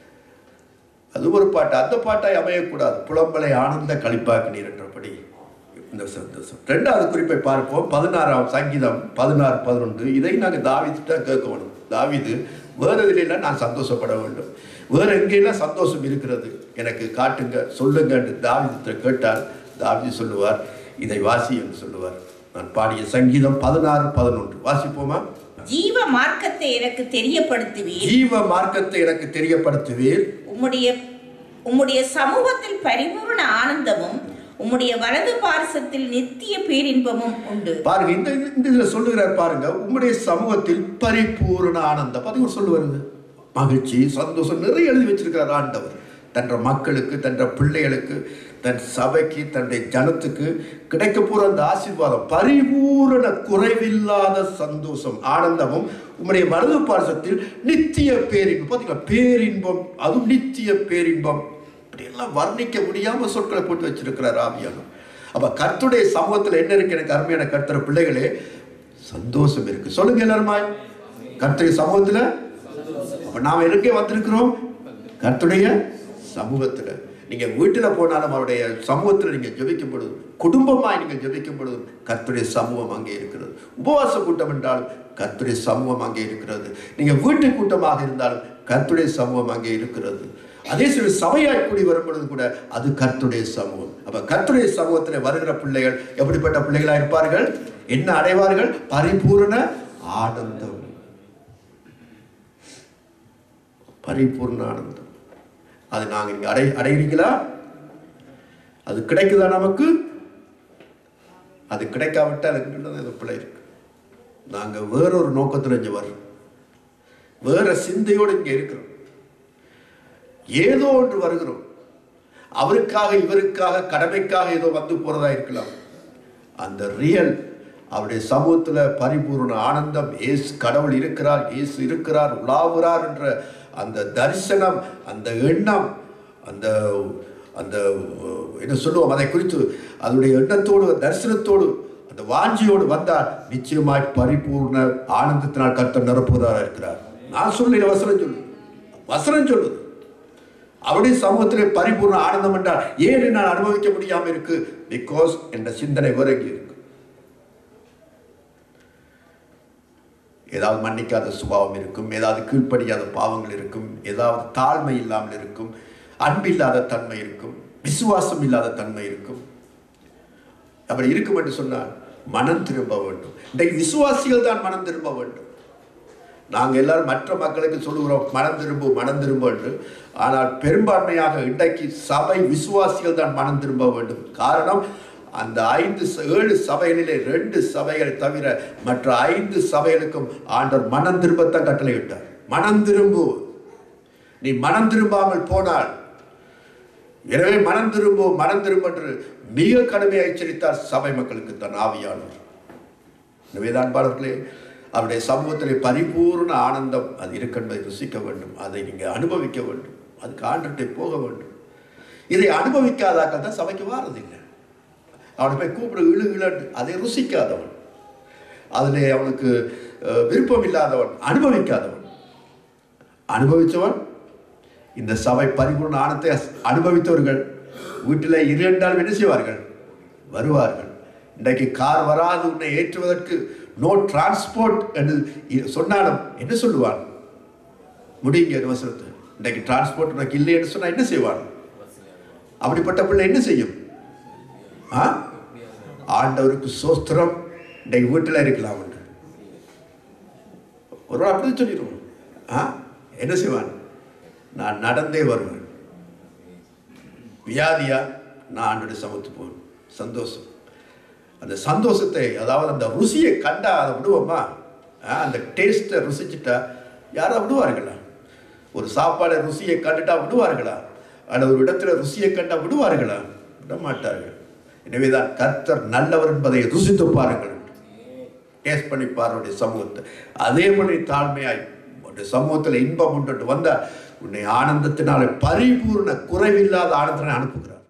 அது ஒரு பாட்டு அந்த பாட்டாய் அமையக்கூடாது புலம்பலை ஆனந்த களிப்பாக்கினீர் என்றபடி இந்த சந்தோஷம் ரெண்டாவது குறிப்பை பார்ப்போம் பதினாறாம் சங்கீதம் பதினாறு பதினொன்று இதை நாங்கள் தாவித்து தான் கேட்க வேணும் தாவிது வேறு இதிலெல்லாம் நான் சந்தோஷப்பட வேண்டும் வேறு எங்கெல்லாம் சந்தோஷம் இருக்கிறது எனக்கு காட்டுங்க சொல்லுங்க என்று தாவிதத்தை கேட்டால் தாவிது சொல்லுவார் இதை வாசி என்று சொல்லுவார் நான் பாடிய சங்கீதம் பதினாறு பதினொன்று வாசிப்போமா ஜீவ மார்க்கத்தை எனக்கு தெரியப்படுத்துவீர் ஜீவ மார்க்கத்தை எனக்கு தெரியப்படுத்துவீர் உம்முடைய உம்முடைய சமூகத்தில் பரிபூர்ண ஆனந்தமும் உம்முடைய வலது பாரசத்தில் நித்திய பேரின்பமும் உண்டு பாருங்க இந்த இந்த இதுல சொல்லுகிறார் பாருங்க உம்முடைய சமூகத்தில் பரிபூரண ஆனந்தம் பாத்தீங்க சொல்லு வருது மகிழ்ச்சி சந்தோஷம் நிறைய எழுதி வச்சிருக்கிறார் ஆண்டவர் தன்ற மக்களுக்கு தன்ற பிள்ளைகளுக்கு தன் சபைக்கு தன்னுடைய ஜனத்துக்கு கிடைக்க போற அந்த ஆசீர்வாதம் பரிபூரண குறைவில்லாத சந்தோஷம் ஆனந்தமும் உம்முடைய வலது பாரசத்தில் நித்திய பேரின்பம் பாத்தீங்களா பேரின்பம் அதுவும் நித்திய பேரின்பம் இப்படியெல்லாம் வர்ணிக்க முடியாம சொற்களை போட்டு வச்சிருக்கிறார் ஆவியானவர் அப்ப கர்த்தருடைய சமூகத்துல என்ன இருக்கு எனக்கு அருமையான கர்த்தர் பிள்ளைகளே சந்தோஷம் இருக்கு சொல்லுங்க எல்லாருமா கர்த்தருடைய சமூகத்துல அப்ப நாம எங்கே வந்திருக்கிறோம் கர்த்தருடைய சமூகத்துல நீங்க வீட்டுல போனாலும் அவருடைய சமூகத்துல நீங்க ஜெபிக்கும் பொழுது குடும்பமாய் நீங்க ஜெபிக்கும் பொழுது கர்த்தருடைய சமூகம் அங்கே இருக்கிறது உபவாச கூட்டம் என்றாலும் கர்த்தருடைய சமூகம் அங்கே இருக்கிறது நீங்க வீட்டு கூட்டமாக இருந்தாலும் கர்த்தருடைய சமூகம் அங்கே இருக்கிறது அதே சில சபையாய் கூடி வரும் பொழுது கூட அது கர்த்தருடைய சமூகம் அப்ப கர்த்தருடைய சமூகத்தில் வருகிற பிள்ளைகள் எப்படிப்பட்ட பிள்ளைகளா இருப்பார்கள் என்ன அடைவார்கள் பரிபூரண ஆனந்தம் பரிபூர்ண ஆனந்தம் அது நாங்கள் இங்கே அடை அடைகிறீங்களா அது கிடைக்குதா நமக்கு அது கிடைக்காவிட்டால் எங்கிட்ட ஏதோ பிள்ளை இருக்கு நாங்கள் வேறொரு நோக்கத்தில் இங்கே வர்றோம் வேற சிந்தையோடு இங்கே இருக்கிறோம் ஏதோ ஒன்று வருகிறோம் அவருக்காக இவருக்காக கடமைக்காக ஏதோ வந்து போறதா இருக்கலாம் அந்த ரியல் அவருடைய சமூகத்துல பரிபூர்ண ஆனந்தம் இயேசு கடவுள் இருக்கிறார் இயேசு இருக்கிறார் உலாவுறார் என்ற அந்த தரிசனம் அந்த எண்ணம் அந்த அந்த என்ன சொல்லுவோம் அதை குறித்து அதனுடைய எண்ணத்தோடு தரிசனத்தோடு அந்த வாஞ்சியோடு வந்தால் நிச்சயமாய் பரிபூர்ண ஆனந்தத்தினால் கர்த்தர் நிரப்புவதாக இருக்கிறார் நான் சொல்லல வசனம் சொல்லு வசனம் சொல்லுது அவருடைய சமூகத்திலே பரிபூர்ண ஆனந்தம் என்றால் ஏன் நான் அனுபவிக்க முடியாம இருக்கு பிகாஸ் என்ற சிந்தனை விறங்கி இருக்கு ஏதாவது மன்னிக்காத சுபாவம் இருக்கும் ஏதாவது கீழ்ப்படியாத பாவங்கள் இருக்கும் ஏதாவது தாழ்மை இல்லாமல் இருக்கும் அன்பில்லாத தன்மை இருக்கும் விசுவாசம் இல்லாத தன்மை இருக்கும் அப்படி இருக்கும் என்று சொன்னால் மனம் திரும்ப வேண்டும் இன்றைக்கு விசுவாசிகள் தான் மனம் திரும்ப வேண்டும் நாங்கள் எல்லாரும் மற்ற மக்களுக்கு சொல்லுகிறோம் மனம் திரும்பு மனம் திரும்ப என்று ஆனால் பெரும்பான்மையாக இன்றைக்கு சபை விசுவாசிகள் தான் மனம் திரும்ப வேண்டும் காரணம் அந்த ஐந்து ச- ஏழு சபைகளிலே ரெண்டு சபைகளை தவிர மற்ற ஐந்து சபைகளுக்கும் ஆண்டவர் மனம் திரும்பத்தான் கட்டளையிட்டார் மனம் திரும்பு நீ மனம் திரும்பாமல் போனால் எனவே மனம் திரும்பு மனம் திரும்ப என்று மிக கடுமையாக எச்சரித்தார் சபை மக்களுக்கு தன் ஆவியானவர் எனவே தான் பாடர்களே அவருடைய சமூகத்திலே பரிபூர்ண ஆனந்தம் அது இருக்கின்றதை ருசிக்க வேண்டும் அதை நீங்கள் அனுபவிக்க வேண்டும் அதுக்கு ஆண்டுகிட்டே போக வேண்டும் இதை அனுபவிக்காதாக்கள் தான் சபைக்கு வாரதில்லை அவனை போய் கூப்பிடு இழு இழு அதை ருசிக்காதவன் அதிலே அவனுக்கு அஹ், விருப்பம் இல்லாதவன் அனுபவிக்காதவன் அனுபவித்தவன் இந்த சபை பரிபூர்ண ஆனத்தை அனுபவித்தவர்கள் வீட்டில் இரண்டாலும் என்ன செய்வார்கள் வருவார்கள் இன்றைக்கு கார் வராது உன்னை ஏற்றுவதற்கு நோ டிரான்ஸ்போர்ட் என்று இ- சொன்னாலும் என்ன சொல்லுவான் முடியுங்க இந்த வசனத்தை இன்றைக்கு டிரான்ஸ்போர்ட் உனக்கு இல்லை என்று சொன்னால் என்ன செய்வான் அப்படிப்பட்ட பிள்ளை என்ன செய்யும் ஆ ஆண்டவருக்கு சோஸ்திரம் இன்றைக்கு வீட்டில் இருக்கலாம் என்று ஒரு நாள் அப்படி சொல்லிடுவோம் ஆ என்ன செய்வான் நான் நடந்தே வருவேன் வியாதியா நான் ஆண்டோட சமத்து போவேன் சந்தோஷம் அந்த சந்தோஷத்தை அதாவது அந்த ருசியை கண்டா அதை விடுவோமா ஆ, அந்த டேஸ்ட்டை ருசிச்சுட்டா யாரா விடுவார்களா ஒரு சாப்பாடை ருசியை கண்டுட்டா விடுவார்களா அல்லது ஒரு இடத்துல ருசியை கண்டா விடுவார்களா விட மாட்டார்கள் எனவேதான் கர்த்தர் நல்லவர் என்பதை ருசித்து பாருங்கள் டேஸ்ட் பண்ணி பாருடைய சமூகத்தை அதே மாதிரி தாழ்மையாய் உன்னுடைய சமூகத்தில் இன்பம் உண்டு வந்தால் உன்னை ஆனந்தத்தினாலே பரிபூர்ண குறைவில்லாத ஆனந்தனை அனுப்புகிறார்